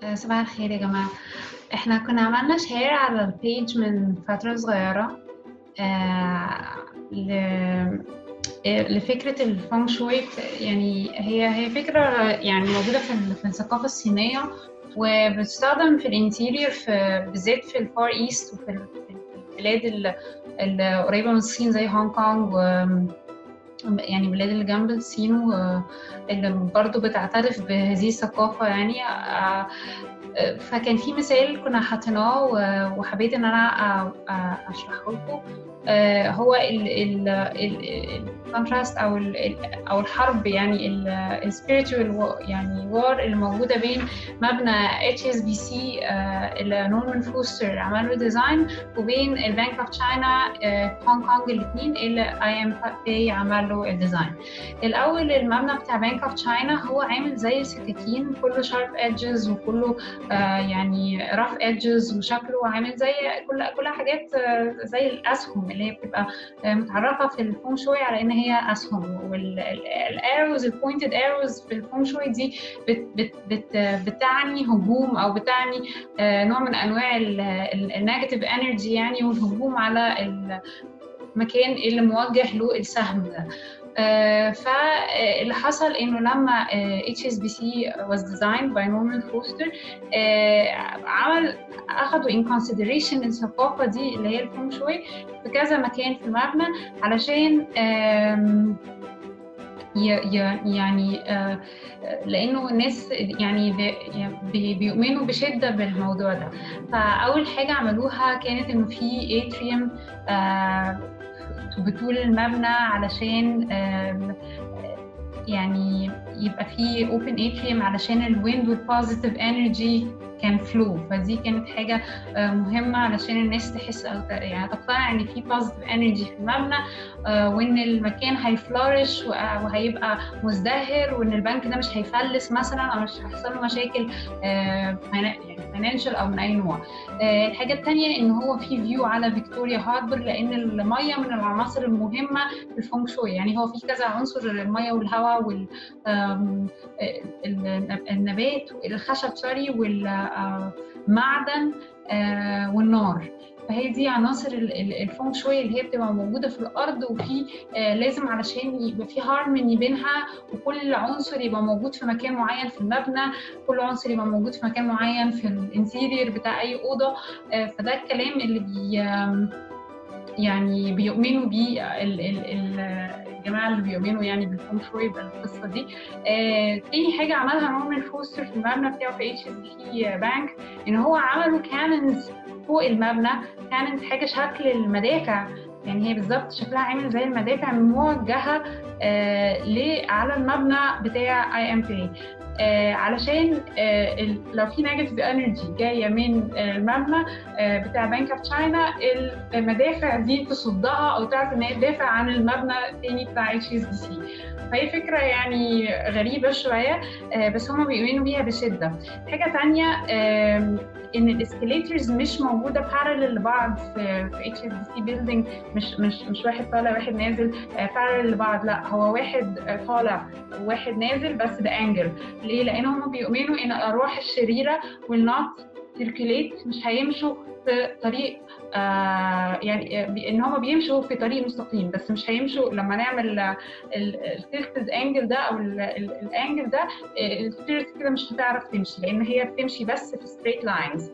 آه، صباح الخير يا جماعة احنا كنا عملنا شير على البيج من فترة صغيرة آه، ل- آه، لفكرة الفونغ شوي يعني هي هي فكرة يعني موجودة في ال- في الثقافة الصينية وبتستخدم في الانتيريور في بالذات في الفار ايست وفي ال- في البلاد ال- القريبة من الصين زي هونج كونج و يعني البلاد اللي جنب الصين واللي برضو بتعترف بهذه الثقافة يعني آه، آه، فكان في مثال كنا حاطيناه و- وحبيت ان انا آه، آه، اشرحه لكم آه، هو الكونتراست او ال- ال- او الحرب يعني السبيريتوال يعني وار اللي موجوده بين مبنى اتش اس بي سي اللي نورمان فوستر عمل له ديزاين وبين البنك اوف تشاينا هونج كونج الاثنين اللي اي ام باي عمل له الديزاين الاول المبنى بتاع بنك اوف تشاينا هو عامل زي السكاكين كله شارب ادجز وكله آه، يعني رف ادجز وشكله عامل زي كل كل حاجات آه، زي الاسهم اللي هي بتبقى آه، متعرفه في الفونغ شوي على ان هي اسهم والاروز البوينتد اروز في الفونغ شوي دي بت بت بت بتعني هجوم او بتعني آه، نوع من انواع النيجاتيف انرجي يعني والهجوم على المكان اللي موجه له السهم ده آه، فاللي حصل انه لما اتش اس بي سي was designed by Norman Foster آه، عمل اخدوا in consideration الثقافه دي اللي هي الفونغ شوي في كذا مكان في المبنى علشان آم، ي- ي- يعني آه، لانه الناس يعني بي- بي- بيؤمنوا بشده بالموضوع ده فاول حاجه عملوها كانت انه في اتريوم بطول المبنى علشان آم، يعني يبقى في اوبن اتريوم علشان الويند والبوزيتيف انرجي كان فلو فدي كانت حاجه آه، مهمه علشان الناس تحس او ت- يعني تقتنع ان في بوزيتيف انرجي في المبنى آه، وان المكان هيفلورش وه- وهيبقى مزدهر وان البنك ده مش هيفلس مثلا او مش هيحصل له مشاكل آه، فاينا- يعني فاينانشال او من اي نوع آه، الحاجه الثانيه ان هو في فيو على فيكتوريا هاربر لان الميه من العناصر المهمه في الفونغ شوي يعني هو في كذا عنصر الميه والهواء وال آم، ال- النبات الخشب سوري والمعدن والنار فهي دي عناصر ال- ال- الفونغ شوي اللي هي بتبقى موجوده في الارض وفي آه، لازم علشان يبقى في هارموني بينها وكل عنصر يبقى موجود في مكان معين في المبنى كل عنصر يبقى موجود في مكان معين في الانتيرير بتاع اي اوضه آه، فده الكلام اللي بي آم، يعني بيؤمنوا بيه ال- ال- ال- الجماعه اللي بيؤمنوا يعني بالفونغ شوي بالقصه دي آه، تاني حاجه عملها نورمان فوستر في المبنى بتاعه في اتش اس بي بانك ان هو عملوا كانونز فوق المبنى كانت حاجه شكل المدافع يعني هي بالظبط شكلها عامل زي المدافع موجهه آه ل- على المبنى بتاع اي ام بي علشان آه ال- لو في نيجاتيف انرجي جايه من آه، المبنى آه، بتاع بنك اوف تشاينا المدافع دي تصدها او تعرف ان هي تدافع عن المبنى التاني بتاع اتش اس بي سي فهي فكره يعني غريبه شويه آه، بس هما بيؤمنوا بيها بشده حاجه تانية آم، ان الاسكليترز مش موجوده بارلل لبعض في في اتش اس بي سي بيلدينج مش مش مش واحد طالع واحد نازل بارلل لبعض لا هو واحد آه، طالع وواحد نازل بس بانجل ليه؟ لان هم بيؤمنوا ان الارواح الشريره will not circulate مش هيمشوا في طريق آه يعني آه، بي- ان هم بيمشوا في طريق مستقيم بس مش هيمشوا لما نعمل التلتد انجل ده او الانجل ده السبيريت كده مش هتعرف تمشي لان هي بتمشي بس في ستريت لاينز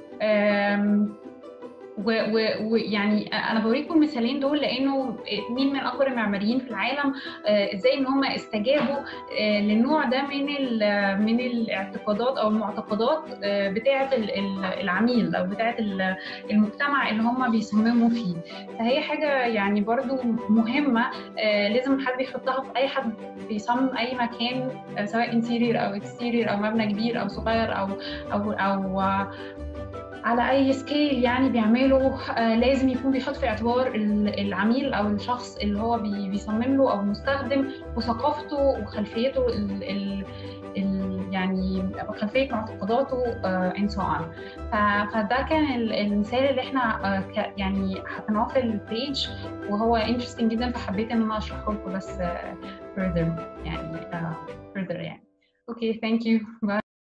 ويعني انا بوريكم المثالين دول لانه اتنين من اكبر المعماريين في العالم آه، ازاي ان هم استجابوا آه، للنوع ده من ال- من الاعتقادات او المعتقدات آه، بتاعه ال- ال- العميل او بتاعه ال- المجتمع اللي هم بيصمموا فيه فهي حاجه يعني برضو مهمه آه، لازم حد يحطها في اي حد بيصمم اي مكان آه، سواء انتيرير او اكستيرير او مبنى كبير او صغير او او او آه، على اي سكيل يعني بيعمله آه لازم يكون بيحط في اعتبار ال- العميل او الشخص اللي هو بي- بيصمم له او المستخدم وثقافته وخلفيته ال ال ال يعني خلفيه معتقداته اند سو اون فده كان ال- المثال اللي احنا آه ك- يعني حطيناه في البيج وهو انترستنج جدا فحبيت ان انا اشرحه لكم بس آه further يعني آه further يعني اوكي ثانك يو باي